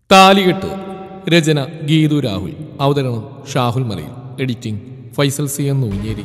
താലികെട്ട് രചന ഗീതു രാഹുൽ അവതരണം Shahul Malayil editing Faisal C N Noonjeri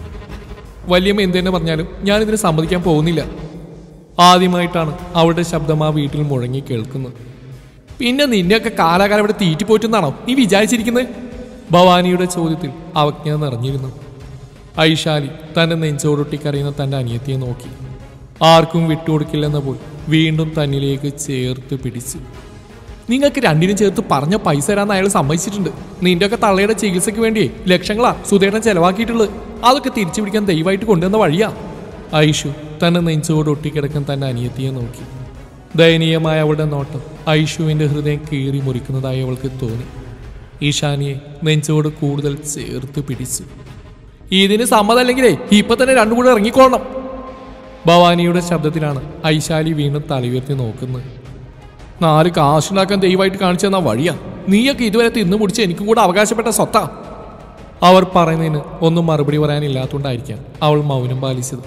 വല്യമ്മ എന്ത് തന്നെ പറഞ്ഞാലും ഞാനിതിന് സമ്മതിക്കാൻ പോകുന്നില്ല ആദ്യമായിട്ടാണ് അവളുടെ ശബ്ദം ആ വീട്ടിൽ മുഴങ്ങി കേൾക്കുന്നത് പിന്നെ നിന്നെയൊക്കെ കാലാകാലം ഇവിടെ തീറ്റിപ്പോറ്റെന്നാണോ നീ വിചാരിച്ചിരിക്കുന്നത് ഭവാനിയുടെ ചോദ്യത്തിൽ അവജ്ഞ നിറഞ്ഞിരുന്നു ഐശാലി തന്റെ നെഞ്ചോടൊട്ടിക്കറിയുന്ന തന്റെ അനിയത്തിയെ നോക്കി ആർക്കും വിട്ടുകൊടുക്കില്ലെന്ന പോൽ വീണ്ടും തന്നിലേക്ക് ചേർത്ത് പിടിച്ചു നിങ്ങൾക്ക് രണ്ടിനും ചേർത്ത് പറഞ്ഞ പൈസ തരാന്ന് അയാൾ സമ്മതിച്ചിട്ടുണ്ട് നിന്റെയൊക്കെ തള്ളയുടെ ചികിത്സയ്ക്ക് വേണ്ടി ലക്ഷങ്ങളാ സുധേടൻ ചെലവാക്കിയിട്ടുള്ളത് അതൊക്കെ തിരിച്ചു പിടിക്കാൻ ദയവായിട്ട് കൊണ്ടുവന്ന വഴിയാ ഐഷു തന്നെ നെഞ്ചോട് ഒട്ടിക്കിടക്കാൻ തന്റെ അനിയത്തിയെ നോക്കി ദയനീയമായ അവളുടെ നോട്ടം ഐഷുവിന്റെ ഹൃദയം കീറി മുറിക്കുന്നതായി അവൾക്ക് തോന്നി ഈശാനിയെ നെഞ്ചോട് കൂടുതൽ ചേർത്ത് പിടിച്ചു ഇതിന് സമ്മതമല്ലെങ്കിലേ ഇപ്പൊ തന്നെ രണ്ടും കൂടെ ഇറങ്ങിക്കോളണം ഭവാനിയുടെ ശബ്ദത്തിലാണ് ഐശാലി വീണ്ടും തലയുയർത്തി നോക്കുന്നത് നാല് കാശുണ്ടാക്കാൻ ദയവായിട്ട് കാണിച്ചു തന്ന വഴിയാ നീയൊക്കെ ഇതുവരെ തിന്നു മുടിച്ച് എനിക്കും കൂടെ അവകാശപ്പെട്ട സ്വത്താ അവർ പറയുന്നതിന് ഒന്നും മറുപടി പറയാനില്ലാത്തതുകൊണ്ടായിരിക്കാം അവൾ മൗനം പാലിച്ചത്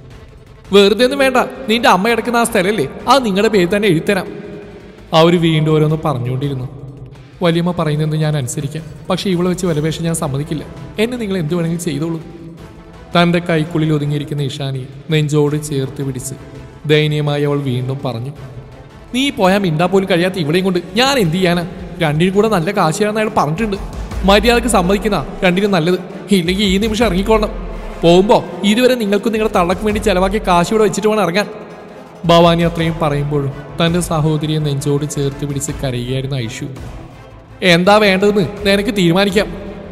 വെറുതെ ഒന്നും വേണ്ട നിന്റെ അമ്മ കിടക്കുന്ന ആ സ്ഥലമല്ലേ അത് നിങ്ങളുടെ പേര് തന്നെ എഴുതരാം അവർ വീണ്ടും ഓരോന്ന് പറഞ്ഞുകൊണ്ടിരുന്നു വലിയമ്മ പറയുന്നത് ഞാൻ അനുസരിക്കാം പക്ഷേ ഇവളെ വെച്ച് വിലപേശ ഞാൻ സമ്മതിക്കില്ല എന്നെ നിങ്ങൾ എന്ത് വേണമെങ്കിലും ചെയ്തോളൂ തന്റെ കൈക്കുള്ളിൽ ഒതുങ്ങിയിരിക്കുന്ന ഇഷാനിയെ നെഞ്ചോട് ചേർത്ത് പിടിച്ച് ദയനീയമായി അവൾ വീണ്ടും പറഞ്ഞു നീ പോയാൽ മിണ്ടാ പോലും കഴിയാത്ത ഇവിടെയും കൊണ്ട് ഞാൻ എന്ത് ചെയ്യാനാ രണ്ടിനും കൂടെ നല്ല കാശിയാണെന്ന് അയാൾ പറഞ്ഞിട്ടുണ്ട് മര്യാദക്ക് സമ്മതിക്കുന്ന രണ്ടിനും നല്ലത് ഇല്ലെങ്കിൽ ഈ നിമിഷം ഇറങ്ങിക്കോളണം പോകുമ്പോ ഇതുവരെ നിങ്ങൾക്കും നിങ്ങളുടെ തള്ളക്ക് വേണ്ടി ചെലവാക്കിയ കാശ് ഇവിടെ വെച്ചിട്ട് വേണം ഇറങ്ങാൻ ഭവാനി അത്രയും പറയുമ്പോഴും തന്റെ സഹോദരിയെ നെഞ്ചോട് ചേർത്ത് പിടിച്ച് കരയുകയായിരുന്നു ഐഷു എന്താ വേണ്ടതെന്ന് നിനക്ക് തീരുമാനിക്കാം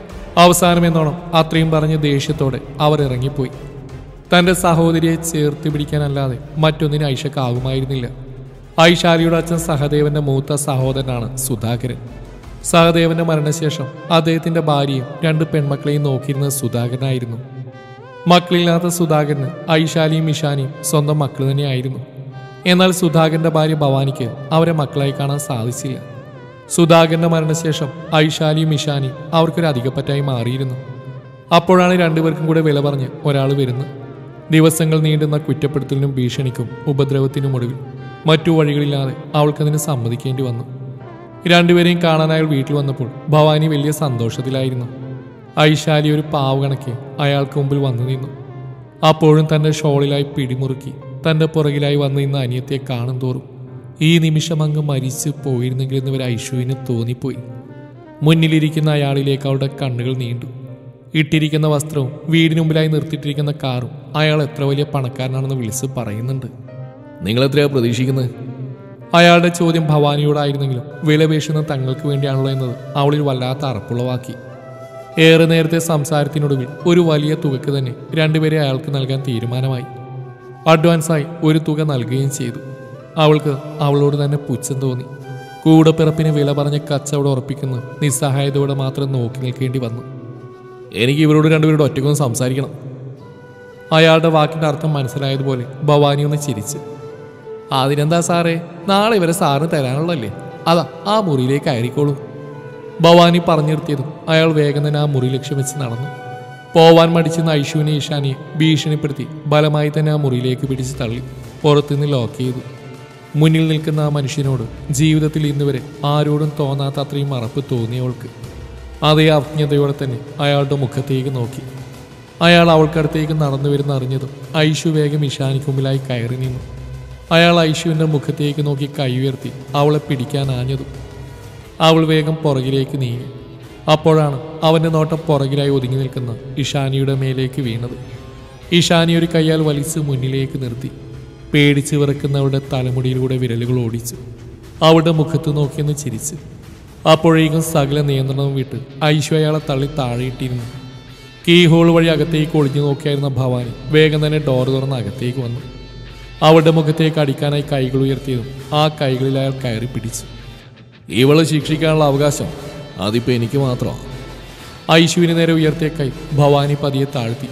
അവസാനം എന്നോണം അത്രയും പറഞ്ഞ് ദേഷ്യത്തോടെ അവർ ഇറങ്ങിപ്പോയി തന്റെ സഹോദരിയെ ചേർത്ത് പിടിക്കാനല്ലാതെ മറ്റൊന്നിനും ഐഷക്കാകുമായിരുന്നില്ല ഐശാലിയുടെ അച്ഛൻ സഹദേവന്റെ മൂത്ത സഹോദരനാണ് സുധാകരൻ സഹദേവന്റെ മരണശേഷം അദ്ദേഹത്തിന്റെ ഭാര്യയും രണ്ട് പെൺമക്കളെയും നോക്കിയിരുന്നത് സുധാകരനായിരുന്നു മക്കളില്ലാത്ത സുധാകരന് ഐശാലിയും ഇഷാനിയും സ്വന്തം മക്കൾ തന്നെയായിരുന്നു എന്നാൽ സുധാകരന്റെ ഭാര്യ ഭവാനിക്ക് അവരെ മക്കളായി കാണാൻ സാധിച്ചില്ല സുധാകരന്റെ മരണശേഷം ഐശാലിയും ഇഷാനിയും അവർക്കൊരു അധികപ്പറ്റായി മാറിയിരുന്നു അപ്പോഴാണ് രണ്ടുപേർക്കും കൂടെ വില പറഞ്ഞ് ഒരാൾ വരുന്നത് ദിവസങ്ങൾ നീണ്ടുന്ന കുറ്റപ്പെടുത്തലിനും ഭീഷണിക്കും ഉപദ്രവത്തിനും ഒടുവിൽ മറ്റു വഴികളില്ലാതെ അവൾക്കതിന് സമ്മതിക്കേണ്ടി വന്നു രണ്ടുപേരെയും കാണാൻ അയാൾ വീട്ടിൽ വന്നപ്പോൾ ഭവാനി വലിയ സന്തോഷത്തിലായിരുന്നു ഐശാലി ഒരു പാവ് കണക്കെ അയാൾക്ക് മുമ്പിൽ വന്നു നിന്നു അപ്പോഴും തന്റെ ഷോളിലായി പിടിമുറുക്കി തന്റെ പുറകിലായി വന്നു നിന്ന അനിയത്തെ കാണും തോറും ഈ നിമിഷം അങ്ങ് മരിച്ചു പോയിരുന്നെങ്കിൽ എന്നിവർ ഐഷുവിന് തോന്നിപ്പോയി മുന്നിലിരിക്കുന്ന അയാളിലേക്ക് അവളുടെ കണ്ണുകൾ നീണ്ടു ഇട്ടിരിക്കുന്ന വസ്ത്രവും വീടിന് മുമ്പിലായി നിർത്തിയിട്ടിരിക്കുന്ന കാറും അയാൾ എത്ര വലിയ പണക്കാരനാണെന്ന് വിളിച്ച് പറയുന്നുണ്ട് നിങ്ങൾ എത്രയാ പ്രതീക്ഷിക്കുന്നത് അയാളുടെ ചോദ്യം ഭവാനിയോടായിരുന്നെങ്കിലും വിലപേശുന്നത് തങ്ങൾക്ക് വേണ്ടിയാണല്ലോ എന്നത് അവളിൽ വല്ലാത്ത അറപ്പുളവാക്കി ഏറെ നേരത്തെ സംസാരത്തിനൊടുവിൽ ഒരു വലിയ തുകയ്ക്ക് തന്നെ രണ്ടുപേരെ അയാൾക്ക് നൽകാൻ തീരുമാനമായി അഡ്വാൻസായി ഒരു തുക നൽകുകയും ചെയ്തു അവൾക്ക് അവളോട് തന്നെ പുച്ഛം തോന്നി കൂടപ്പിറപ്പിന് വില പറഞ്ഞ കച്ചവടം ഉറപ്പിക്കുന്ന നിസ്സഹായതയോടെ മാത്രം നോക്കി നിൽക്കേണ്ടി വന്നു എനിക്ക് ഇവരോട് രണ്ടുപേരോട് ഒറ്റക്കൊന്ന് സംസാരിക്കണം അയാളുടെ വാക്കിന്റെ അർത്ഥം മനസ്സിലായതുപോലെ ഭവാനി ഒന്ന് ചിരിച്ചു അതിനെന്താ സാറേ നാളെ ഇവരെ സാറിന് തരാനുള്ളല്ലേ അതാ ആ മുറിയിലേക്ക് അയറിക്കോളൂ ഭവാനി പറഞ്ഞു നിർത്തിയതും അയാൾ വേഗം തന്നെ ആ മുറി ലക്ഷ്യം വെച്ച് നടന്നു പോവാൻ മടിച്ചെന്ന ഐഷുവിനെ ഈശാനിയെ ഭീഷണിപ്പെടുത്തി ബലമായി തന്നെ ആ മുറിയിലേക്ക് പിടിച്ച് തള്ളി പുറത്തുനിന്ന് ലോക്ക് ചെയ്തു മുന്നിൽ നിൽക്കുന്ന ആ മനുഷ്യനോട് ജീവിതത്തിൽ ഇന്നുവരെ ആരോടും തോന്നാത്ത അത്രയും മറപ്പ് തോന്നിയവൾക്ക് അതേ അജ്ഞതയോടെ തന്നെ അയാളുടെ മുഖത്തേക്ക് നോക്കി അയാൾ അവൾക്കടുത്തേക്ക് നടന്നു വരുന്ന അറിഞ്ഞതും ഐഷു വേഗം ഇഷാനിക്ക് മുമ്പിലായി കയറി നിന്നു അയാൾ ഐഷുവിൻ്റെ മുഖത്തേക്ക് നോക്കി കൈ ഉയർത്തി അവളെ പിടിക്കാൻ ആഞ്ഞതും അവൾ വേഗം പുറകിലേക്ക് നീങ്ങി അപ്പോഴാണ് അവൻ്റെ നോട്ടം പുറകിലായി ഒതുങ്ങി നിൽക്കുന്ന ഇഷാനിയുടെ മേലേക്ക് വീണത് ഇഷാനി ഒരു കൈയാൽ വലിച്ച് മുന്നിലേക്ക് നിർത്തി പേടിച്ച് വിറക്കുന്നവളുടെ തലമുടിയിലൂടെ വിരലുകൾ ഓടിച്ചു അവളുടെ മുഖത്ത് നോക്കിയെന്ന് ചിരിച്ചു അപ്പോഴേക്കും സകല നിയന്ത്രണവും വിട്ട് ഐശ്വ അയാളെ തള്ളി താഴെയിട്ടിരുന്നു കീ ഹോൾ വഴി അകത്തേക്ക് ഒളിഞ്ഞു നോക്കിയായിരുന്ന ഭവാനി വേഗം തന്നെ ഡോർ തുറന്ന് അകത്തേക്ക് വന്നു അവളുടെ മുഖത്തേക്ക് അടിക്കാനായി കൈകൾ ഉയർത്തിയതും ആ കൈകളിൽ അയാൾ കയറി പിടിച്ചു ഇവളെ ശിക്ഷിക്കാനുള്ള അവകാശം അതിപ്പോ എനിക്ക് മാത്രമാണ് ഐശുവിന് നേരെ ഉയർത്തിയ കൈ ഭവാനി പതിയെ താഴ്ത്തി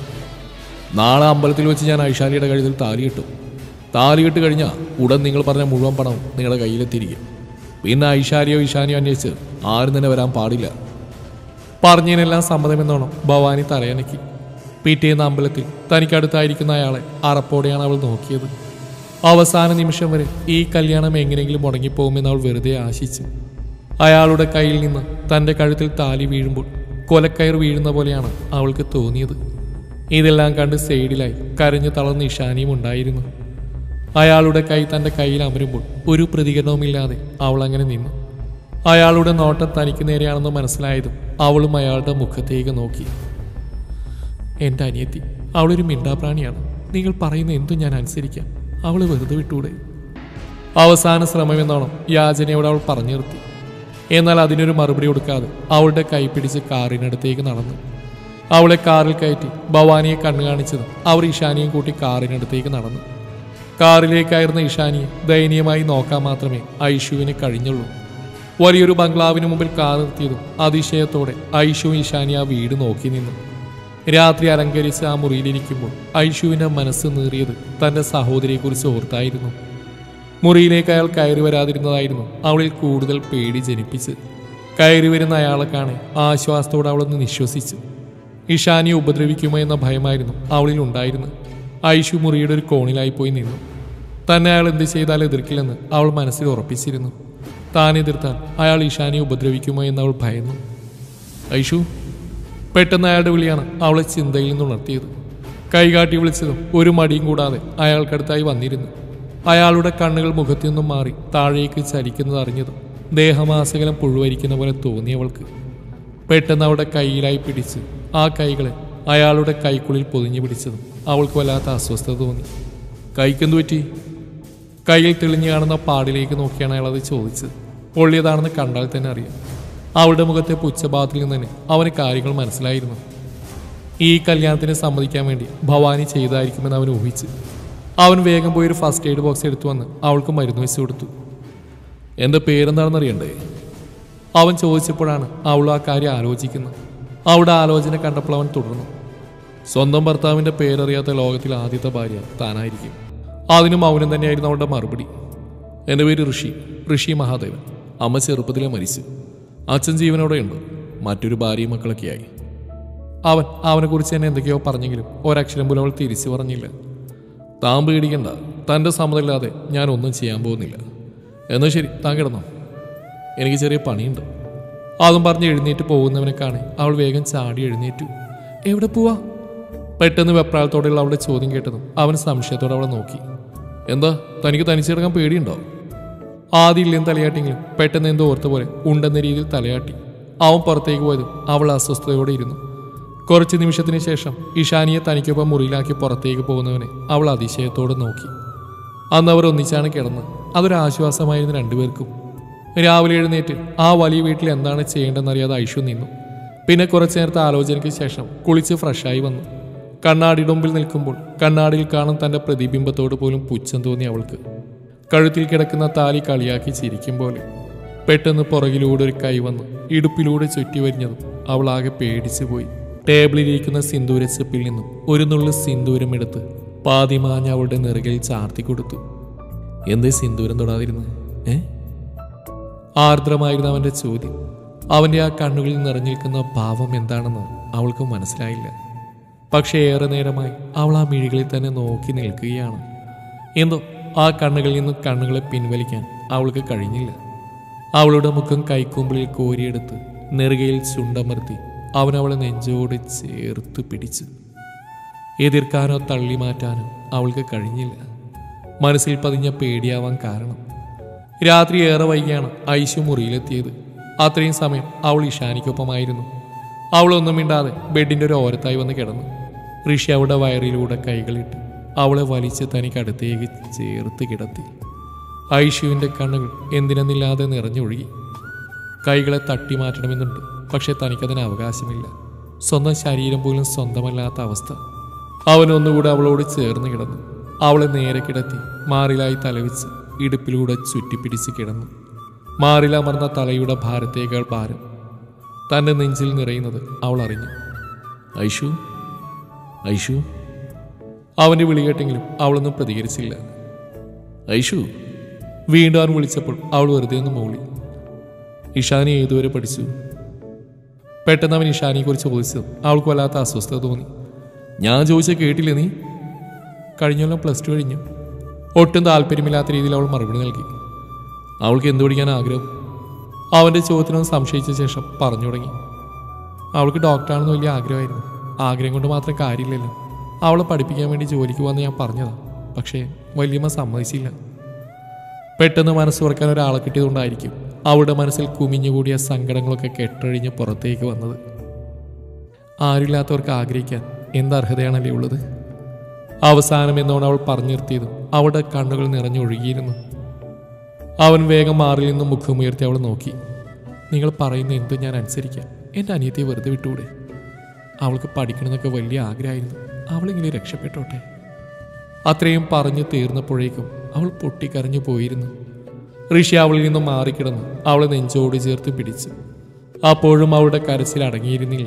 നാളെ അമ്പലത്തിൽ വെച്ച് ഞാൻ ഐശാലിയുടെ കഴുത്തിൽ താലി കിട്ടും താലി കിട്ട് കഴിഞ്ഞാൽ ഉടൻ നിങ്ങൾ പറഞ്ഞ മുഴുവൻ പണവും നിങ്ങളുടെ കയ്യിലെത്തിരിക്കും പിന്നെ ഐശാലിയോ ഇഷാനിയോ അന്വേഷിച്ച് ആരും തന്നെ വരാൻ പാടില്ല പറഞ്ഞതിനെല്ലാം സമ്മതമെന്നോണം ഭവാനി തലയനക്കി പിറ്റേന്ന് അമ്പലത്തിൽ തനിക്കടുത്തായിരിക്കുന്ന അയാളെ അറപ്പോടെയാണ് അവൾ നോക്കിയത് അവസാന നിമിഷം വരെ ഈ കല്യാണം എങ്ങനെയെങ്കിലും മുടങ്ങിപ്പോകുമെന്ന് അവൾ വെറുതെ ആശിച്ചു അയാളുടെ കയ്യിൽ നിന്ന് തൻ്റെ കഴുത്തിൽ താലി വീഴുമ്പോൾ കൊലക്കയർ വീഴുന്ന പോലെയാണ് അവൾക്ക് തോന്നിയത് ഇതെല്ലാം കണ്ട് സൈഡിലായി കരഞ്ഞു തളർന്ന ഇഷാനിയും ഉണ്ടായിരുന്നു അയാളുടെ കൈ തൻ്റെ കയ്യിൽ അമരുമ്പോൾ ഒരു പ്രതികരണവുമില്ലാതെ അവൾ അങ്ങനെ നിന്നു അയാളുടെ നോട്ടം തനിക്ക് നേരെയാണെന്ന് മനസ്സിലായതും അവളും അയാളുടെ മുഖത്തേക്ക് നോക്കി എൻ്റെ അനിയത്തി അവളൊരു മിണ്ടാപ്രാണിയാണ് നിങ്ങൾ പറയുന്ന എന്തും ഞാൻ അനുസരിക്കാം അവളെ വെറുതെ വിട്ടൂടെ അവസാന ശ്രമമെന്നോണം യാചനയോട് അവൾ പറഞ്ഞു നിർത്തി എന്നാൽ അതിനൊരു മറുപടി കൊടുക്കാതെ അവളുടെ കൈ പിടിച്ച് കാറിനടുത്തേക്ക് നടന്നു അവളെ കാറിൽ കയറ്റി ഭവാനിയെ കണ്ണു കാണിച്ചതും അവർ ഇഷാനിയും കൂട്ടി കാറിനടുത്തേക്ക് നടന്നു കാറിലേക്കായിരുന്ന ഇഷാനിയെ ദയനീയമായി നോക്കാൻ മാത്രമേ ഐഷുവിന് കഴിഞ്ഞുള്ളൂ വലിയൊരു ബംഗ്ലാവിന് മുമ്പിൽ കാർ നിർത്തിയതും അതിശയത്തോടെ ഐഷുവും ഇഷാനി ആ വീട് നോക്കി നിന്നു രാത്രി അലങ്കരിച്ച് ആ മുറിയിലിരിക്കുമ്പോൾ ഐഷുവിന്റെ മനസ്സ് നീറിയത് തന്റെ സഹോദരിയെക്കുറിച്ച് ഓർത്തായിരുന്നു മുറിയിലേക്ക് അയാൾ കയറി വരാതിരുന്നതായിരുന്നു അവളിൽ കൂടുതൽ പേടി ജനിപ്പിച്ച് കയറി വരുന്ന അയാളെ കാണെ ആശ്വാസത്തോടെ അവളൊന്ന് നിശ്വസിച്ചു ഇഷാനിയെ ഉപദ്രവിക്കുമോ എന്ന ഭയമായിരുന്നു അവളിൽ ഉണ്ടായിരുന്നത് ഐഷു മുറിയുടെ ഒരു കോണിലായി പോയി നിന്നു തന്നെ അയാൾ എന്ത് ചെയ്താൽ എതിർക്കില്ലെന്ന് അവൾ മനസ്സിൽ ഉറപ്പിച്ചിരുന്നു താൻ എതിർത്താൽ അയാൾ ഇഷാനിയെ ഉപദ്രവിക്കുമോ എന്ന് അവൾ ഭയന്നു ഐഷു പെട്ടെന്ന് അയാളുടെ വിളിയാണ് അവളെ ചിന്തയിൽ നിന്ന് ഉണർത്തിയത് കൈകാട്ടി വിളിച്ചതും ഒരു മടിയും കൂടാതെ അയാൾക്കടുത്തായി വന്നിരുന്നു അയാളുടെ കണ്ണുകൾ മുഖത്തു നിന്നും മാറി താഴേക്ക് ചലിക്കുന്നത് അറിഞ്ഞതും ദേഹമാസകലം പുഴുവരിക്കുന്ന പോലെ തോന്നിയവൾക്ക് പെട്ടെന്ന് അവളുടെ കൈയിലായി പിടിച്ച് ആ കൈകളെ അയാളുടെ കൈക്കുള്ളിൽ പൊതിഞ്ഞു പിടിച്ചതും അവൾക്ക് വല്ലാത്ത അസ്വസ്ഥത തോന്നി കൈക്കെന്തു പറ്റി കയ്യിൽ തെളിഞ്ഞു കാണുന്ന പാടിലേക്ക് നോക്കിയാണ് അയാൾ അത് ചോദിച്ചത് പൊള്ളിയതാണെന്ന് കണ്ടാൽ തന്നെ അറിയാം അവളുടെ മുഖത്തെ പുച്ഛഭാവത്തിൽ നിന്ന് തന്നെ അവന് കാര്യങ്ങൾ മനസ്സിലായിരുന്നു ഈ കല്യാണത്തിന് സമ്മതിക്കാൻ വേണ്ടി ഭവാനി ചെയ്തായിരിക്കുമെന്ന് അവൻ ഊഹിച്ചു അവൻ വേഗം പോയി ഒരു ഫസ്റ്റ് എയ്ഡ് ബോക്സ് എടുത്തു വന്ന് അവൾക്ക് മരുന്ന് വെച്ച് കൊടുത്തു എൻ്റെ പേരെന്താണെന്ന് അറിയണ്ടേ അവൻ ചോദിച്ചപ്പോഴാണ് അവൾ ആ കാര്യം ആലോചിക്കുന്നത് അവളുടെ ആലോചന കണ്ടപ്പോൾ അവൻ തുടർന്നു സ്വന്തം ഭർത്താവിൻ്റെ പേരറിയാത്ത ലോകത്തിലെ ആദ്യത്തെ ഭാര്യ താനായിരിക്കും അതിനും മൗനം തന്നെയായിരുന്നു അവളുടെ മറുപടി എൻ്റെ പേര് ഋഷി ഋഷി മഹാദേവൻ അമ്മ ചെറുപ്പത്തിലെ മരിച്ചു അച്ഛൻ ജീവനോടെയുണ്ട് മറ്റൊരു ഭാര്യയും മക്കളൊക്കെയായി അവൻ അവനെക്കുറിച്ച് തന്നെ എന്തൊക്കെയോ പറഞ്ഞെങ്കിലും ഒരക്ഷരം പോലും അവൾ തിരിച്ചു പറഞ്ഞില്ല താൻ പേടിക്കണ്ട തൻ്റെ സമ്മതമില്ലാതെ ഞാൻ ഒന്നും ചെയ്യാൻ പോകുന്നില്ല എന്നാൽ ശരി താൻ കിടന്നോ എനിക്ക് ചെറിയ പണിയുണ്ട് അതും പറഞ്ഞ് എഴുന്നേറ്റ് പോകുന്നവനെ കാണി അവൾ വേഗം ചാടി എഴുന്നേറ്റു എവിടെ പോവാ പെട്ടെന്ന് വെപ്രാളത്തോടെയുള്ള അവളുടെ ചോദ്യം കേട്ടതും അവൻ സംശയത്തോടെ അവളെ നോക്കി എന്താ തനിക്ക് തനിച്ചിറങ്ങാൻ പേടിയുണ്ടോ ആദ്യം ഇല്ലെന്ന് തലയാട്ടിയെങ്കിലും പെട്ടെന്ന് എന്തോ ഓർത്ത പോലെ ഉണ്ടെന്ന രീതിയിൽ തലയാട്ടി അവൻ പുറത്തേക്ക് പോയതും അവൾ അസ്വസ്ഥതയോടെ ഇരുന്നു കുറച്ച് നിമിഷത്തിന് ശേഷം ഇഷാനിയെ തനിക്കൊപ്പം മുറിയിലാക്കി പുറത്തേക്ക് പോകുന്നവനെ അവൾ അതിശയത്തോടെ നോക്കി അന്ന് അവർ ഒന്നിച്ചാണ് കിടന്നത് അതൊരു ആശ്വാസമായിരുന്നു രണ്ടുപേർക്കും രാവിലെ എഴുന്നേറ്റ് ആ വലിയ വീട്ടിൽ എന്താണ് ചെയ്യേണ്ടതെന്നറിയാതെ ഐഷു നിന്നു പിന്നെ കുറച്ചു നേരത്തെ ആലോചനയ്ക്ക് ശേഷം കുളിച്ച് ഫ്രഷായി വന്നു കണ്ണാടിയുടെ മുമ്പിൽ നിൽക്കുമ്പോൾ കണ്ണാടിയിൽ കാണും തന്റെ പ്രതിബിംബത്തോട് പോലും പുച്ഛം തോന്നി അവൾക്ക് കഴുത്തിൽ കിടക്കുന്ന താലി കളിയാക്കി ചിരിക്കും പോലെ പെട്ടെന്ന് പുറകിലൂടെ ഒരു കൈ വന്ന് ഇടുപ്പിലൂടെ ചുറ്റി വരിഞ്ഞതും അവൾ ആകെ പേടിച്ചു പോയി ടേബിളിലിരിക്കുന്ന സിന്ദൂരച്ചപ്പിൽ നിന്നും ഒരു നുള്ളു സിന്ദൂരം എടുത്ത് പാതിമാഞ്ഞ അവളുടെ നെറുകയിൽ ചാർത്തി കൊടുത്തു എന്തേ സിന്ദൂരം തൊടാതിരുന്നത് ഏ ആർദ്രമായിരുന്ന അവന്റെ ചോദ്യം അവന്റെ ആ കണ്ണുകളിൽ നിറഞ്ഞിരിക്കുന്ന ഭാവം എന്താണെന്ന് അവൾക്ക് മനസ്സിലായില്ല പക്ഷേ ഏറെ നേരമായി അവൾ ആ മിഴികളിൽ തന്നെ നോക്കി നിൽക്കുകയാണ് എന്തോ ആ കണ്ണുകളിൽ നിന്നും കണ്ണുകളെ പിൻവലിക്കാൻ അവൾക്ക് കഴിഞ്ഞില്ല അവളുടെ മുഖം കൈക്കുമ്പിളിൽ കോരിയെടുത്ത് നെറുകയിൽ ചുണ്ടമർത്തി അവൻ അവളെ നെഞ്ചോട് ചേർത്ത് പിടിച്ചു എതിർക്കാനോ തള്ളി മാറ്റാനോ അവൾക്ക് കഴിഞ്ഞില്ല മനസ്സിൽ പതിഞ്ഞ പേടിയാവാൻ കാരണം രാത്രി ഏറെ വൈകിയാണ് ഐശു മുറിയിലെത്തിയത് അത്രയും സമയം അവൾ ഇഷാനിക്കൊപ്പമായിരുന്നു അവളൊന്നും മിണ്ടാതെ ബെഡിന്റെ ഒരു ഓരത്തായി വന്ന് കിടന്നു ഋഷി അവളുടെ വയറിലൂടെ കൈകളിട്ട് അവളെ വലിച്ച് തനിക്കടുത്തേക്ക് ചേർത്ത് കിടത്തി ഐഷുവിന്റെ കണ്ണുകൾ എന്തിനെന്നില്ലാതെ നിറഞ്ഞൊഴുകി കൈകളെ തട്ടി മാറ്റണമെന്നുണ്ട് പക്ഷെ തനിക്കതിന് അവകാശമില്ല സ്വന്തം ശരീരം പോലും സ്വന്തമല്ലാത്ത അവസ്ഥ അവൻ ഒന്നുകൂടെ അവളോട് ചേർന്ന് കിടന്നു അവളെ നേരെ കിടത്തി മാറിലായി തലവെച്ച് ഇടുപ്പിലൂടെ ചുറ്റിപ്പിടിച്ച് കിടന്നു മാറിലമർന്ന തലയുടെ ഭാരത്തേക്കാൾ ഭാരം തൻ്റെ നെഞ്ചിൽ നിറയുന്നത് അവൾ അറിഞ്ഞു ഐഷു ഐഷു അവൻ്റെ വിളി കേട്ടെങ്കിലും അവളൊന്നും പ്രതികരിച്ചില്ല ഐഷു വീണ്ടും അവൻ വിളിച്ചപ്പോൾ അവൾ വെറുതെ ഒന്ന് മൂളി ഇഷാനി ഏതുവരെ പഠിച്ചു പെട്ടെന്ന് അവൻ ഇഷാനിയെ കുറിച്ച് ചോദിച്ചത് അവൾക്ക് വല്ലാത്ത അസ്വസ്ഥത തോന്നി ഞാൻ ചോദിച്ച കേട്ടില്ലേ നീ കഴിഞ്ഞൊല്ലം പ്ലസ് ടു കഴിഞ്ഞു ഒട്ടും താല്പര്യമില്ലാത്ത രീതിയിൽ അവൾ മറുപടി നൽകി അവൾക്ക് എന്ത് പഠിക്കാൻ ആഗ്രഹം അവന്റെ ചോദ്യത്തിനൊന്ന് സംശയിച്ച ശേഷം പറഞ്ഞു തുടങ്ങി അവൾക്ക് ഡോക്ടറാണെന്ന് വലിയ ആഗ്രഹമായിരുന്നു ആഗ്രഹം കൊണ്ട് മാത്രം കാര്യമില്ലല്ലോ അവളെ പഠിപ്പിക്കാൻ വേണ്ടി ജോലിക്ക് വന്ന് ഞാൻ പറഞ്ഞതാ പക്ഷേ വല്യമ്മ സമ്മതിച്ചില്ല പെട്ടെന്ന് മനസ്സ് തുറക്കാൻ ഒരാളെ കിട്ടിയതുകൊണ്ടായിരിക്കും അവളുടെ മനസ്സിൽ കുമിഞ്ഞുകൂടിയ സങ്കടങ്ങളൊക്കെ കെട്ടഴിഞ്ഞ് പുറത്തേക്ക് വന്നത് ആരില്ലാത്തവർക്ക് ആഗ്രഹിക്കാൻ എന്ത് അർഹതയാണല്ലേ ഉള്ളത് അവസാനം എന്നോട് അവൾ പറഞ്ഞു നിർത്തിയതും അവളുടെ കണ്ണുകൾ നിറഞ്ഞൊഴുകിയിരുന്നു അവൻ വേഗം മാറിൽ നിന്ന് മുഖമുയർത്തി അവൾ നോക്കി നിങ്ങൾ പറയുന്ന എന്തും ഞാൻ അനുസരിക്കാം എൻ്റെ അനിയത്തെ വെറുതെ വിട്ടുകൂടെ അവൾക്ക് പഠിക്കണമെന്നൊക്കെ വലിയ ആഗ്രഹമായിരുന്നു അവളിങ്ങനെ രക്ഷപ്പെട്ടോട്ടെ അത്രയും പറഞ്ഞു തീർന്നപ്പോഴേക്കും അവൾ പൊട്ടിക്കരഞ്ഞു പോയിരുന്നു ഋഷി അവളിൽ നിന്നും മാറിക്കിടന്നു അവളെ നെഞ്ചോട് ചേർത്ത് പിടിച്ചു അപ്പോഴും അവളുടെ കരച്ചിൽ അടങ്ങിയിരുന്നില്ല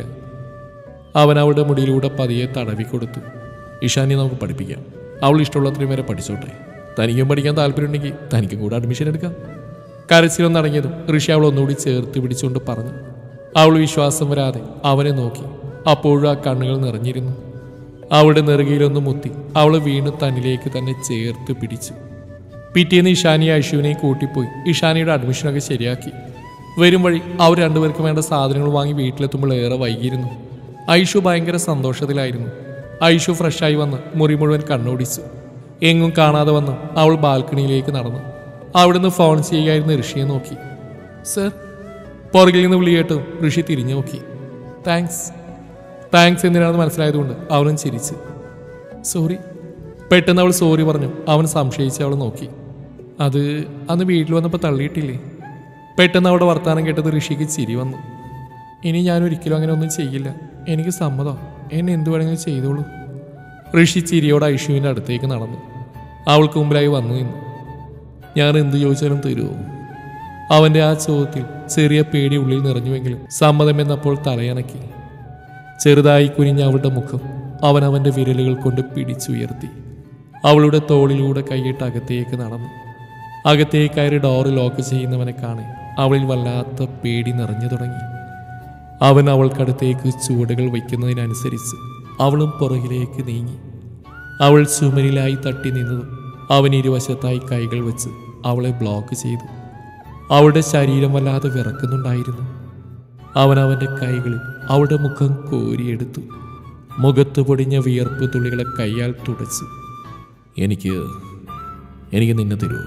അവൻ അവളുടെ മുടിയിലൂടെ പതിയെ തടവി കൊടുത്തു ഇഷാനി നമുക്ക് പഠിപ്പിക്കാം അവൾ ഇഷ്ടമുള്ളത്രയും വരെ പഠിച്ചോട്ടെ തനിക്കും പഠിക്കാൻ താല്പര്യമുണ്ടെങ്കിൽ തനിക്കും കൂടെ അഡ്മിഷൻ എടുക്കാം കരച്ചിലൊന്നും അടങ്ങിയതും ഋഷി അവൾ ഒന്നുകൂടി ചേർത്ത് പിടിച്ചുകൊണ്ട് പറഞ്ഞു അവൾ വിശ്വാസം വരാതെ അവനെ നോക്കി അപ്പോഴും ആ കണ്ണുകൾ നിറഞ്ഞിരുന്നു അവളുടെ നെറുകയിലൊന്ന് മുത്തി അവൾ വീണ് തന്നിലേക്ക് തന്നെ ചേർത്ത് പിടിച്ചു പിറ്റേന്ന് ഇഷാനി ഐഷുവിനെയും കൂട്ടിപ്പോയി ഇഷാനിയുടെ അഡ്മിഷനൊക്കെ ശരിയാക്കി വരും വഴി അവർ രണ്ടുപേർക്കും വേണ്ട സാധനങ്ങൾ വാങ്ങി വീട്ടിലെത്തുമ്പോൾ ഏറെ വൈകിയിരുന്നു ഐഷു ഭയങ്കര സന്തോഷത്തിലായിരുന്നു ഐഷു ഫ്രഷായി വന്ന് മുറി മുഴുവൻ കണ്ണോടിച്ചു എങ്ങും കാണാതെ വന്ന് അവൾ ബാൽക്കണിയിലേക്ക് നടന്നു അവിടുന്ന് ഫോൺ ചെയ്യുകയായിരുന്ന ഋഷിയെ നോക്കി സർ പുറകിൽ നിന്ന് വിളി കേട്ടു ഋഷി തിരിഞ്ഞു നോക്കി താങ്ക്സ് താങ്ക്സ് എന്തിനാണെന്ന് മനസ്സിലായതുകൊണ്ട് അവനും ചിരിച്ചു സോറി പെട്ടെന്ന് അവൾ സോറി പറഞ്ഞു അവൻ സംശയിച്ച് അവൾ നോക്കി അത് അന്ന് വീട്ടിൽ വന്നപ്പോൾ തള്ളിയിട്ടില്ലേ പെട്ടെന്ന് അവിടെ വർത്താനം കേട്ടത് ഋഷിക്ക് ചിരി വന്നു ഇനി ഞാൻ ഒരിക്കലും അങ്ങനെ ഒന്നും ചെയ്യില്ല എനിക്ക് സമ്മതം എന്നെ എന്തു വേണമെങ്കിലും ചെയ്തോളൂ ഋഷി ചിരിയോടെ ഐഷുവിൻ്റെ അടുത്തേക്ക് നടന്നു അവൾക്ക് മുമ്പിലായി വന്നു നിന്നു ഞാൻ എന്ത് ചോദിച്ചാലും തരുമോ അവൻ്റെ ആ ചോദ്യത്തിൽ ചെറിയ പേടി ഉള്ളിൽ നിറഞ്ഞുവെങ്കിലും സമ്മതമെന്നപ്പോൾ തലയണക്കി ചെറുതായി കുനിഞ്ഞ അവളുടെ മുഖം അവൻ അവൻ്റെ വിരലുകൾ കൊണ്ട് പിടിച്ചുയർത്തി അവളുടെ തോളിലൂടെ കൈയിട്ട് അകത്തേക്ക് നടന്നു അകത്തേക്ക് കയറി ഡോറ് ലോക്ക് ചെയ്യുന്നവനെ കാണെ അവളിൽ വല്ലാത്ത പേടി നിറഞ്ഞു തുടങ്ങി അവൻ അവൾക്കടുത്തേക്ക് ചുവടുകൾ വയ്ക്കുന്നതിനനുസരിച്ച് അവളും പുറകിലേക്ക് നീങ്ങി അവൾ ചുമരിലായി തട്ടി നിന്നതും അവൻ ഇരുവശത്തായി കൈകൾ വെച്ച് അവളെ ബ്ലോക്ക് ചെയ്തു അവളുടെ ശരീരം വല്ലാതെ വിറക്കുന്നുണ്ടായിരുന്നു അവൻ അവൻ്റെ കൈകളിൽ അവളുടെ മുഖം കോരിയെടുത്തു മുഖത്ത് പൊടിഞ്ഞ വിയർപ്പ് തുള്ളികളെ കൈയാൽ തുടച്ചു എനിക്ക് എനിക്ക് നിന്നെ തരുമോ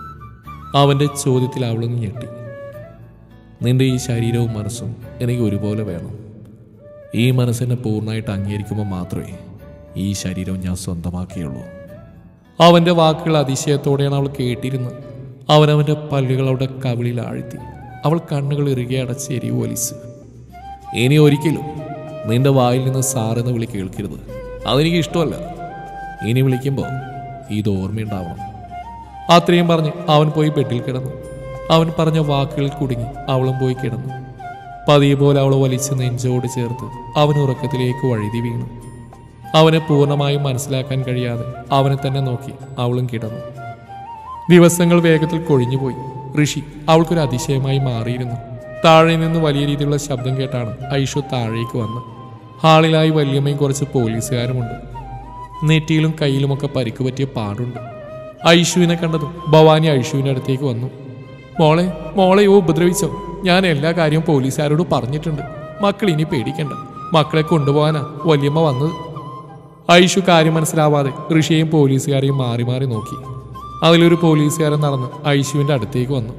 അവൻ്റെ ചോദ്യത്തിൽ അവളൊന്ന് ഞെട്ടി നിന്റെ ഈ ശരീരവും മനസ്സും എനിക്ക് ഒരുപോലെ വേണം ഈ മനസ്സിനെ പൂർണ്ണമായിട്ട് അംഗീകരിക്കുമ്പോൾ മാത്രമേ ഈ ശരീരം ഞാൻ സ്വന്തമാക്കിയുള്ളൂ അവൻ്റെ വാക്കുകൾ അതിശയത്തോടെയാണ് അവൾ കേട്ടിരുന്നത് അവനവൻ്റെ പല്ലുകൾ അവളുടെ കവിളിൽ ആഴ്ത്തി അവൾ കണ്ണുകൾ ഇറുകെ അടച്ച് എരിവ് വലിച്ചു ഇനി ഒരിക്കലും നിന്റെ വായിൽ നിന്ന് സാറെന്ന് വിളി കേൾക്കരുത് അതെനിക്ക് ഇഷ്ടമല്ല ഇനി വിളിക്കുമ്പോൾ ഇത് ഓർമ്മയുണ്ടാവണം അത്രയും പറഞ്ഞ് അവൻ പോയി ബെഡിൽ കിടന്നു അവൻ പറഞ്ഞ വാക്കുകളിൽ കുടുങ്ങി അവളും പോയി കിടന്നു പതിയെ പോലെ അവളെ വലിച്ച് നെഞ്ചോട് ചേർത്ത് അവൻ ഉറക്കത്തിലേക്ക് വഴുതി വീണു അവനെ പൂർണ്ണമായും മനസ്സിലാക്കാൻ കഴിയാതെ അവനെ തന്നെ നോക്കി അവളും കിടന്നു ദിവസങ്ങൾ വേഗത്തിൽ കൊഴിഞ്ഞുപോയി ഋഷി അവൾക്കൊരു അതിശയമായി മാറിയിരുന്നു താഴെ നിന്ന് വലിയ രീതിയിലുള്ള ശബ്ദം കേട്ടാണ് ഐഷു താഴേക്ക് വന്ന് ഹാളിലായി വല്യമ്മയും കുറച്ച് പോലീസുകാരുമുണ്ട് നെറ്റിയിലും കയ്യിലുമൊക്കെ പരിക്ക് പറ്റിയ പാടുണ്ട് ഐഷുവിനെ കണ്ടതും ഭവാനി ഐഷുവിൻ്റെ അടുത്തേക്ക് വന്നു മോളെ മോളെയോ ഉപദ്രവിച്ചോ ഞാൻ എല്ലാ കാര്യവും പോലീസുകാരോട് പറഞ്ഞിട്ടുണ്ട് മക്കൾ ഇനി പേടിക്കണ്ട മക്കളെ കൊണ്ടുപോകാനാ വല്യമ്മ വന്നത് ഐഷു കാര്യം മനസ്സിലാവാതെ ഋഷിയെയും പോലീസുകാരെയും മാറി മാറി നോക്കി അതിലൊരു പോലീസുകാരൻ നടന്ന് ഐഷുവിൻ്റെ അടുത്തേക്ക് വന്നു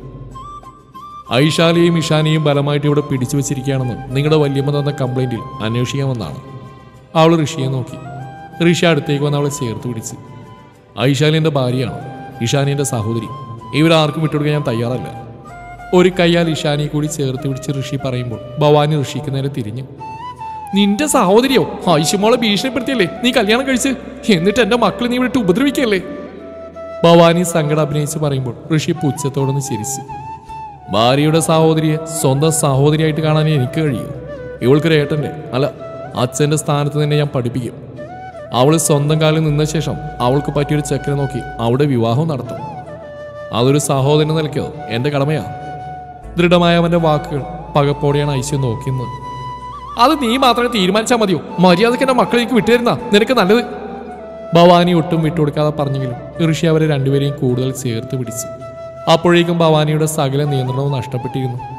ഐഷാലിയെയും ഇഷാനിയും ബലമായിട്ട് ഇവിടെ പിടിച്ചു വെച്ചിരിക്കുകയാണെന്ന് നിങ്ങളുടെ വല്യമ്മ തന്ന കംപ്ലൈൻറ്റിൽ അന്വേഷിക്കാൻ വന്നാണ് അവൾ ഋഷിയെ നോക്കി ഋഷി അടുത്തേക്ക് വന്ന് അവളെ ചേർത്ത് പിടിച്ച് ഐഷാലി എൻ്റെ ഭാര്യയാണ് ഇഷാനി എൻ്റെ സഹോദരി ഇവരാർക്കും വിട്ടുകൊടുക്കാൻ ഞാൻ തയ്യാറല്ല ഒരു കയ്യാൽ ഇഷാനിയെ കൂടി ചേർത്ത് പിടിച്ച് ഋഷി പറയുമ്പോൾ ഭവാനി ഋഷിക്ക് നേരെ തിരിഞ്ഞു നിന്റെ സഹോദരിയോ ഐഷുമോളെ ഭീഷണിപ്പെടുത്തിയല്ലേ നീ കല്യാണം കഴിച്ച് എന്നിട്ട് എന്റെ മക്കൾ നീ വിട്ട് ഉപദ്രവിക്കല്ലേ ഭവാനി സങ്കടം അഭിനയിച്ച് പറയുമ്പോൾ ഋഷി പുച്ഛത്തോടൊന്ന് ചിരിച്ചു ഭാര്യയുടെ സഹോദരിയെ സ്വന്തം സഹോദരിയായിട്ട് കാണാൻ എനിക്ക് കഴിയൂ ഇവൾക്കൊരു ഏട്ടൻ്റെ അല്ല അച്ഛൻ്റെ സ്ഥാനത്ത് തന്നെ ഞാൻ പഠിപ്പിക്കും അവൾ സ്വന്തം കാലിൽ നിന്ന ശേഷം അവൾക്ക് പറ്റിയൊരു ചക്കരെ നോക്കി അവിടെ വിവാഹം നടത്തും അതൊരു സഹോദരൻ നിലയ്ക്കോ എൻ്റെ കടമയാ ദൃഢമായ അവൻ്റെ വാക്കുകൾ പകപ്പോടെയാണ് ഐശ്വര്യം നോക്കുന്നത് അത് നീ മാത്രമേ തീരുമാനിച്ചാൽ മതിയോ മര്യാദയ്ക്ക് എൻ്റെ മക്കളേക്ക് വിട്ടുതരുന്ന നിനക്ക് നല്ലത് ഭവാനി ഒട്ടും വിട്ടുകൊടുക്കാതെ പറഞ്ഞെങ്കിലും ഋഷി അവരെ രണ്ടുപേരെയും കൂടുതൽ ചേർത്ത് പിടിച്ചു അപ്പോഴേക്കും ഭവാനിയുടെ സകല നിയന്ത്രണവും നഷ്ടപ്പെട്ടിരുന്നു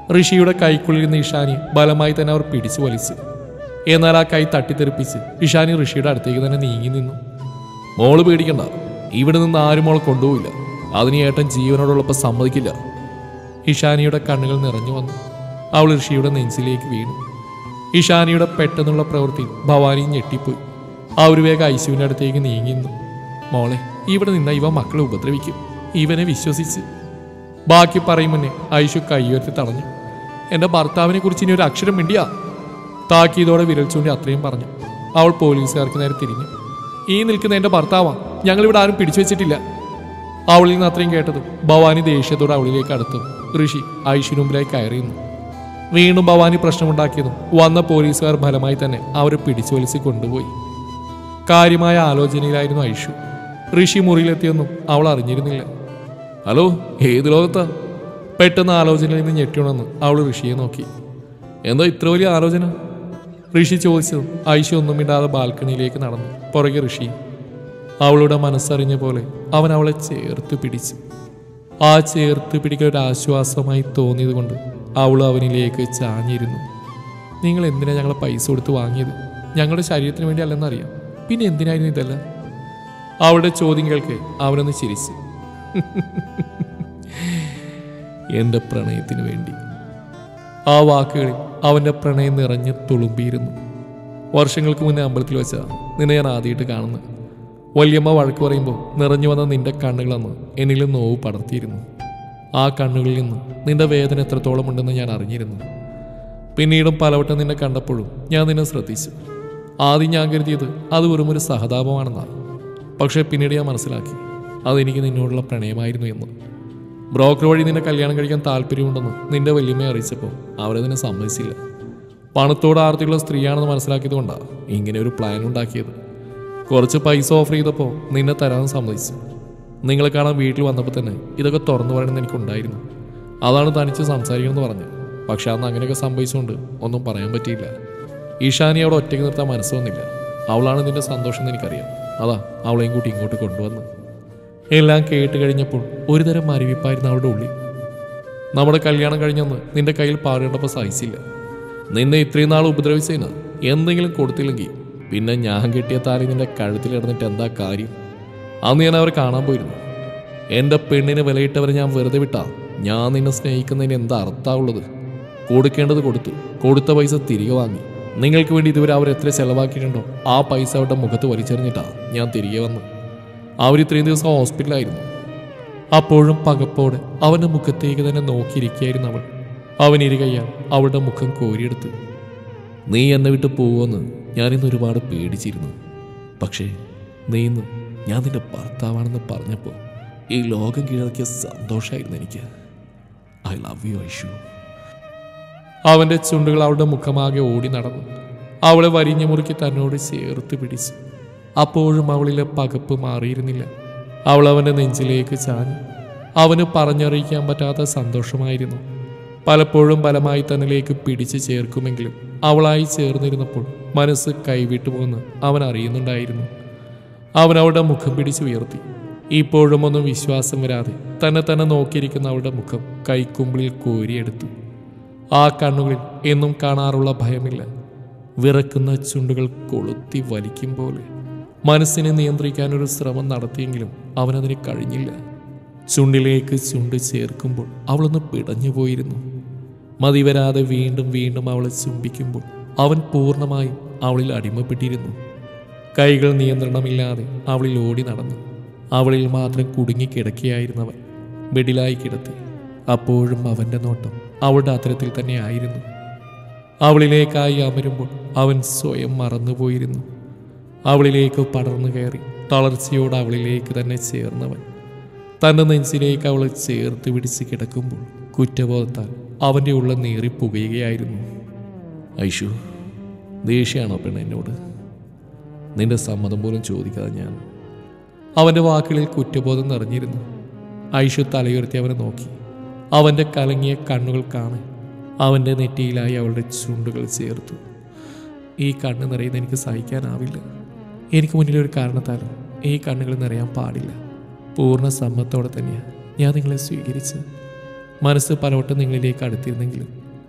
ഋഷിയുടെ കൈക്കുള്ളിൽ നിന്ന് ഇഷാനി ബലമായി തന്നെ അവർ പിടിച്ചു വലിച്ചു എന്നാൽ ആ കൈ തട്ടിത്തെറിപ്പിച്ച് ഇഷാനി ഋഷിയുടെ അടുത്തേക്ക് തന്നെ നീങ്ങി നിന്നു മോള് പേടിക്കണ്ട ഇവിടെ നിന്ന് ആരും മോളെ കൊണ്ടുപോയില്ല അതിന് ഏട്ടൻ ജീവനോടുള്ളപ്പോൾ സമ്മതിക്കില്ല ഇഷാനിയുടെ കണ്ണുകൾ നിറഞ്ഞു വന്നു അവൾ ഋഷിയുടെ നെഞ്ചിലേക്ക് വീണു ഇഷാനിയുടെ പെട്ടെന്നുള്ള പ്രവൃത്തി ഭവാനി ഞെട്ടിപ്പോയി ആ ഒരു വേഗം ഐശുവിൻ്റെ അടുത്തേക്ക് നീങ്ങിന്നു മോളെ ഇവിടെ നിന്ന ഇവ മക്കളെ ഉപദ്രവിക്കും ഇവനെ വിശ്വസിച്ച് ബാക്കി പറയും മുന്നേ ഐഷു കൈയുയർത്തി തടഞ്ഞു എൻ്റെ ഭർത്താവിനെ കുറിച്ച് ഇനി ഒരു അക്ഷരം മിണ്ടിയാ താക്കീതോടെ വിരൽ ചൂണ്ടി അത്രയും പറഞ്ഞു അവൾ പോലീസുകാർക്ക് നേരെ തിരിഞ്ഞു ഈ നിൽക്കുന്ന എൻ്റെ ഭർത്താവാ ഞങ്ങളിവിടെ ആരും പിടിച്ചു വെച്ചിട്ടില്ല അവളിൽ നിന്ന് അത്രയും കേട്ടതും ഭവാനി ദേഷ്യത്തോടെ അവളിലേക്ക് അടുത്തു ഋഷി ഐഷിന് മുമ്പിലായി കയറിയുന്നു വീണ്ടും ഭവാനി പ്രശ്നമുണ്ടാക്കിയതും വന്ന പോലീസുകാർ ഫലമായി തന്നെ അവരെ പിടിച്ചു വലിച്ച് കൊണ്ടുപോയി കാര്യമായ ആലോചനയിലായിരുന്നു ഐഷു ഋഷി മുറിയിലെത്തിയെന്നും അവൾ അറിഞ്ഞിരുന്നില്ല ഹലോ ഏത് ലോകത്താ പെട്ടെന്ന് ആലോചനയിൽ നിന്ന് ഞെട്ടിയുണെന്ന് അവൾ ഋഷിയെ നോക്കി എന്താ ഇത്ര വലിയ ആലോചന ഋഷി ചോദിച്ചതും ഐഷു ഒന്നും മിണ്ടാതെ ബാൽക്കണിയിലേക്ക് നടന്നു പുറകെ ഋഷി അവളുടെ മനസ്സറിഞ്ഞ പോലെ അവൻ അവളെ ചേർത്ത് പിടിച്ചു ആ ചേർത്ത് പിടിക്കൽ ഒരു ആശ്വാസമായി തോന്നിയത് കൊണ്ട് അവൾ അവനിലേക്ക് ചാഞ്ഞിരുന്നു നിങ്ങൾ എന്തിനാ ഞങ്ങളെ പൈസ കൊടുത്ത് വാങ്ങിയത് ഞങ്ങളുടെ ശരീരത്തിന് വേണ്ടി അല്ലെന്നറിയാം പിന്നെ എന്തിനായിരുന്നു ഇതെല്ലാം അവളുടെ ചോദ്യം കേൾക്കെ അവനൊന്ന് ചിരിച്ചു എൻ്റെ പ്രണയത്തിന് വേണ്ടി ആ വാക്കുകളിൽ അവൻ്റെ പ്രണയം നിറഞ്ഞ് തുളുമ്പിയിരുന്നു വർഷങ്ങൾക്ക് മുന്നേ അമ്പലത്തിൽ വെച്ചാ നിന്നെ ഞാൻ ആദ്യമായിട്ട് കാണുന്നത് വല്യമ്മ വഴക്ക് പറയുമ്പോൾ നിറഞ്ഞു വന്ന നിന്റെ കണ്ണുകളന്ന് എന്നിലും നോവ് പടർത്തിയിരുന്നു ആ കണ്ണുകളിൽ നിന്ന് നിന്റെ വേദന എത്രത്തോളം ഉണ്ടെന്ന് ഞാൻ അറിഞ്ഞിരുന്നു പിന്നീടും പലവട്ടം നിന്നെ കണ്ടപ്പോഴും ഞാൻ നിന്നെ ശ്രദ്ധിച്ചു ആദ്യം ഞാൻ കരുതിയത് അത് വെറും ഒരു സഹതാപമാണെന്നാണ് പക്ഷേ പിന്നീട് ഞാൻ മനസ്സിലാക്കി അതെനിക്ക് നിന്നോടുള്ള പ്രണയമായിരുന്നു എന്ന് ബ്രോക്കർ വഴി നിന്നെ കല്യാണം കഴിക്കാൻ താല്പര്യമുണ്ടെന്ന് നിന്റെ വല്യമ്മയെ അറിയിച്ചപ്പോൾ അവരതിനെ സമ്മതിച്ചില്ല പണത്തോട് ആർത്തിയുള്ള സ്ത്രീയാണെന്ന് മനസ്സിലാക്കിയത് കൊണ്ടാണ് ഇങ്ങനെ ഒരു പ്ലാൻ ഉണ്ടാക്കിയത് കുറച്ച് പൈസ ഓഫർ ചെയ്തപ്പോൾ നിന്നെ തരാൻ സമ്മതിച്ചു നിങ്ങളെ കാണാൻ വീട്ടിൽ വന്നപ്പോൾ തന്നെ ഇതൊക്കെ തുറന്നു പറയണമെന്ന് എനിക്കുണ്ടായിരുന്നു അതാണ് തനിച്ച് സംസാരിക്കണമെന്ന് പറഞ്ഞു പക്ഷെ അന്ന് അങ്ങനെയൊക്കെ സംഭവിച്ചുകൊണ്ട് ഒന്നും പറയാൻ പറ്റിയില്ല ഈശാനി അവിടെ ഒറ്റയ്ക്ക് നിർത്താൻ മനസ്സ് വന്നില്ല അവളാണ് നിന്റെ സന്തോഷം എന്ന് എനിക്കറിയാം അതാ അവളെയും കൂട്ടി ഇങ്ങോട്ട് കൊണ്ടുവന്ന് എല്ലാം കേട്ട് കഴിഞ്ഞപ്പോൾ ഒരുതരം മരവിപ്പായിരുന്നു അവളുടെ ഉള്ളിൽ നമ്മുടെ കല്യാണം കഴിഞ്ഞെന്ന് നിന്റെ കയ്യിൽ പാടേണ്ടപ്പോൾ സഹിച്ചില്ല നിന്നെ ഇത്രയും നാൾ ഉപദ്രവിച്ചതിന് എന്തെങ്കിലും കൊടുത്തില്ലെങ്കിൽ പിന്നെ ഞാൻ കിട്ടിയ താലി നിന്റെ കഴുത്തിൽ ഇടന്നിട്ട് എന്താ കാര്യം അന്ന് ഞാൻ അവരെ കാണാൻ പോയിരുന്നു എൻ്റെ പെണ്ണിന് വിലയിട്ടവരെ ഞാൻ വെറുതെ വിട്ടാ ഞാൻ നിന്നെ സ്നേഹിക്കുന്നതിന് എന്താ അർത്ഥമുള്ളത് കൊടുക്കേണ്ടത് കൊടുത്തു കൊടുത്ത പൈസ തിരികെ വാങ്ങി നിങ്ങൾക്ക് വേണ്ടി ഇതുവരെ അവർ എത്ര ചെലവാക്കിയിട്ടുണ്ടോ ആ പൈസ അവരുടെ മുഖത്ത് വലിച്ചെറിഞ്ഞിട്ടാ ഞാൻ തിരികെ വന്നു അവർ ഇത്രയും ദിവസം ഹോസ്പിറ്റലായിരുന്നു അപ്പോഴും പകപ്പോടെ അവന്റെ മുഖത്തേക്ക് തന്നെ നോക്കിയിരിക്കുകയായിരുന്നു അവൾ അവൻ ഇരുകയ്യാൽ അവളുടെ മുഖം കോരിയെടുത്ത് നീ എന്നെ വിട്ട് പോവുമെന്ന് ഞാനിന്ന് ഒരുപാട് പേടിച്ചിരുന്നു പക്ഷേ നീ ഇന്ന് ഞാൻ നിന്റെ ഭർത്താവാണെന്ന് പറഞ്ഞപ്പോൾ ഈ ലോകം കീഴടക്കിയ സന്തോഷമായിരുന്നു എനിക്ക് ഐ ലവ് യു ഐഷു അവന്റെ ചുണ്ടുകൾ അവളുടെ മുഖമാകെ ഓടി നടന്നു അവളെ വരിഞ്ഞു മുറുക്കി തന്നോട് ചേർത്ത് പിടിച്ചു അപ്പോഴും അവളിലെ പകപ്പ് മാറിയിരുന്നില്ല അവൾ അവന്റെ നെഞ്ചിലേക്ക് ചാഞ്ഞു അവന് പറഞ്ഞറിയിക്കാൻ പറ്റാത്ത സന്തോഷമായിരുന്നു പലപ്പോഴും ബലമായി തന്നിലേക്ക് പിടിച്ചു ചേർക്കുമെങ്കിലും അവളായി ചേർന്നിരുന്നപ്പോൾ മനസ്സ് കൈവിട്ടു പോകുന്ന അവൻ അറിയുന്നുണ്ടായിരുന്നു അവൻ അവളുടെ മുഖം പിടിച്ചുയർത്തി ഇപ്പോഴും ഒന്നും വിശ്വാസം വരാതെ തന്നെ തന്നെ നോക്കിയിരിക്കുന്ന അവളുടെ മുഖം കൈക്കുമ്പിളിൽ കോരിയെടുത്തു ആ കണ്ണുകളിൽ എന്നും കാണാറുള്ള ഭയമില്ല വിറക്കുന്ന ചുണ്ടുകൾ കൊളുത്തി വലിക്കും പോലെ മനസ്സിനെ നിയന്ത്രിക്കാൻ ഒരു ശ്രമം നടത്തിയെങ്കിലും അവനതിന് കഴിഞ്ഞില്ല ചുണ്ടിലേക്ക് ചുണ്ട് ചേർക്കുമ്പോൾ അവളൊന്ന് പിടഞ്ഞു പോയിരുന്നു മതി വരാതെ വീണ്ടും വീണ്ടും അവളെ ചുംബിക്കുമ്പോൾ അവൻ പൂർണ്ണമായും അവളിൽ അടിമപ്പെട്ടിരുന്നു കൈകൾ നിയന്ത്രണമില്ലാതെ അവളിൽ ഓടി നടന്നു അവളിൽ മാത്രം കുടുങ്ങിക്കിടക്കുകയായിരുന്നവൻ ബെഡിലായി കിടത്തി അപ്പോഴും അവൻ്റെ നോട്ടം അവളുടെ അത്തരത്തിൽ തന്നെ ആയിരുന്നു അവളിലേക്കായി അമരുമ്പോൾ അവൻ സ്വയം മറന്നുപോയിരുന്നു അവളിലേക്ക് പടർന്നു കയറി തളർച്ചയോട് അവളിലേക്ക് തന്നെ ചേർന്നവൻ തൻ്റെ നെഞ്ചിലേക്ക് അവളെ ചേർത്ത് പിടിച്ച് കിടക്കുമ്പോൾ കുറ്റബോധത്താൽ അവൻ്റെ ഉള്ള നേറി പുകയുകയായിരുന്നു ഐഷു ദേഷ്യമാണോ പെണ്ണ് എന്നോട് നിന്റെ സമ്മതം പോലും ചോദിക്കാതെ ഞാൻ അവൻ്റെ വാക്കുകളിൽ കുറ്റബോധം നിറഞ്ഞിരുന്നു ഐഷു തലയുയർത്തി അവനെ നോക്കി അവൻ്റെ കലങ്ങിയ കണ്ണുകൾ കാണെ അവൻ്റെ നെറ്റിയിലായി അവളുടെ ചുണ്ടുകൾ ചേർത്തു ഈ കണ്ണ് നിറയുന്ന എനിക്ക് സഹിക്കാനാവില്ല എനിക്ക് മുന്നിൽ ഒരു കാരണത്താലും ഈ കണ്ണുകൾ നിറയാൻ പാടില്ല പൂർണ്ണ സമ്മത്തോടെ തന്നെയാണ് ഞാൻ നിങ്ങളെ സ്വീകരിച്ച് മനസ്സ് പലവട്ടം നിങ്ങളിലേക്ക് അടുത്തിരുന്നെങ്കിലും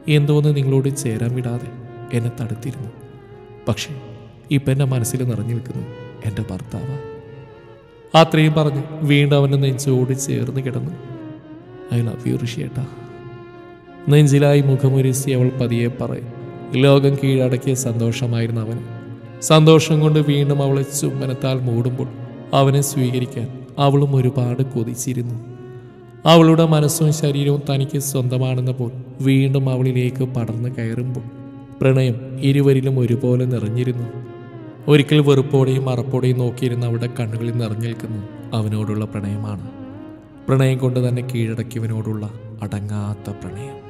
എന്തോന്ന് നിങ്ങളോട് ചേരാൻ വിടാതെ എന്നെ തടുത്തിരുന്നു പക്ഷേ ഇപ്പം എൻ്റെ മനസ്സിൽ നിറഞ്ഞു നിൽക്കുന്നു എൻ്റെ ഭർത്താവ് അത്രയും പറഞ്ഞ് വീണ്ടും അവൻ്റെ നെഞ്ചോട് ചേർന്ന് കിടന്നു ഐ ലവ് യു ഋഷിയേട്ടാ നെഞ്ചിലായി മുഖമുരിസി അവൾ പതിയെ പറയും ലോകം കീഴടക്കിയ സന്തോഷമായിരുന്നു അവന് സന്തോഷം കൊണ്ട് വീണ്ടും അവളെ ചുമ്മനത്താൽ മൂടുമ്പോൾ അവനെ സ്വീകരിക്കാൻ അവളും ഒരുപാട് കൊതിച്ചിരുന്നു അവളുടെ മനസ്സും ശരീരവും തനിക്ക് സ്വന്തമാണെന്ന പോൽ വീണ്ടും അവളിലേക്ക് പടർന്നു കയറുമ്പോൾ പ്രണയം ഇരുവരിലും ഒരുപോലെ നിറഞ്ഞിരുന്നു ഒരിക്കൽ വെറുപ്പോടെയും മറപ്പോടെയും നോക്കിയിരുന്ന അവളുടെ കണ്ണുകളിൽ നിറഞ്ഞു നിൽക്കുന്നു അവനോടുള്ള പ്രണയമാണ് പ്രണയം കൊണ്ട് തന്നെ കീഴടക്കിയവനോടുള്ള അടങ്ങാത്ത പ്രണയം